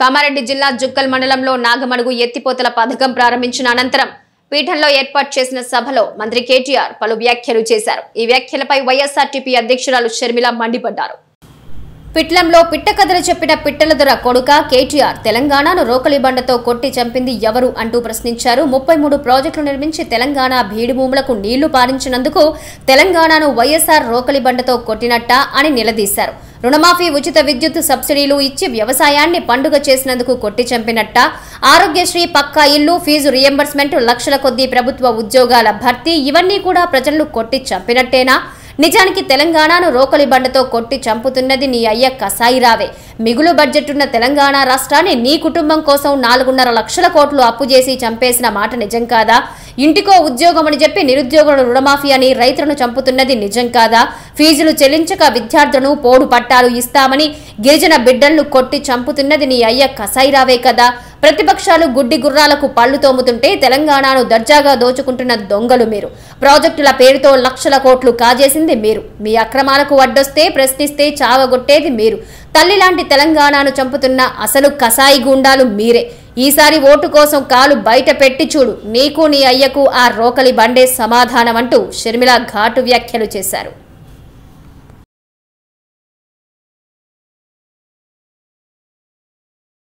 కామారెడ్డి జిల్లా జుక్కల్ మండలంలో నాగమడుగు ఎత్తిపోతల పథకం ప్రారంభించిన అనంతరం పీఠంలో ఏర్పాటు చేసిన సభలో మంత్రి కేటీఆర్ పలు వ్యాఖ్యలు చేశారు ఈ వ్యాఖ్యలపై వైఎస్ఆర్టీపీ అధ్యక్షురాలు షర్మిల మండిపడ్డారు పిట్లంలో పిట్ట కథలు చెప్పిన పిట్టల దొర కొడుక కేటీఆర్ తెలంగాణను రోకలి బండతో కొట్టి చంపింది ఎవరు అంటూ ప్రశ్నించారు ముప్పై మూడు ప్రాజెక్టులు నిర్మించి తెలంగాణ బీడు భూములకు నీళ్లు పారించినందుకు తెలంగాణను వైఎస్ఆర్ రోకలి బండతో కొట్టినట్టా అని నిలదీశారు రుణమాఫీ ఉచిత విద్యుత్ సబ్సిడీలు ఇచ్చి వ్యవసాయాన్ని పండుగ చేసినందుకు కొట్టి చంపినట్ట ఆరోగ్యశ్రీ పక్కా ఇల్లు ఫీజు రియంబర్స్మెంట్ లక్షల కొద్దీ ప్రభుత్వ ఉద్యోగాల భర్తీ ఇవన్నీ కూడా ప్రజలను కొట్టి చంపినట్టేనా నిజానికి తెలంగాణను రోకలి బండతో కొట్టి చంపుతున్నది నీ అయ్య కసాయిరావే మిగులు బడ్జెట్ ఉన్న తెలంగాణ రాష్ట్రాన్ని నీ కుటుంబం కోసం నాలుగున్నర లక్షల కోట్లు అప్పు చేసి చంపేసిన మాట నిజం కాదా ఇంటికో ఉద్యోగం అని చెప్పి నిరుద్యోగులను రుణమాఫీ అని రైతులను చంపుతున్నది నిజం కాదా ఫీజులు చెల్లించక విద్యార్థులను పోడు పట్టాలు ఇస్తామని గిరిజన బిడ్డలను కొట్టి చంపుతున్నది నీ అయ్య కసాయిరావే కదా ప్రతిపక్షాలు గుడ్డి గుర్రాలకు పళ్ళు తోముతుంటే తెలంగాణను దర్జాగా దోచుకుంటున్న దొంగలు మీరు ప్రాజెక్టుల పేరుతో లక్షల కోట్లు కాజేసింది మీరు మీ అక్రమాలకు అడ్డొస్తే ప్రశ్నిస్తే చావగొట్టేది మీరు తల్లి లాంటి తెలంగాణను చంపుతున్న అసలు కసాయి గుండాలు మీరే ఈసారి ఓటు కోసం కాలు బయట పెట్టి చూడు నీకు నీ అయ్యకు ఆ రోకలి బండే సమాధానం అంటూ షర్మిల ఘాటు వ్యాఖ్యలు చేశారు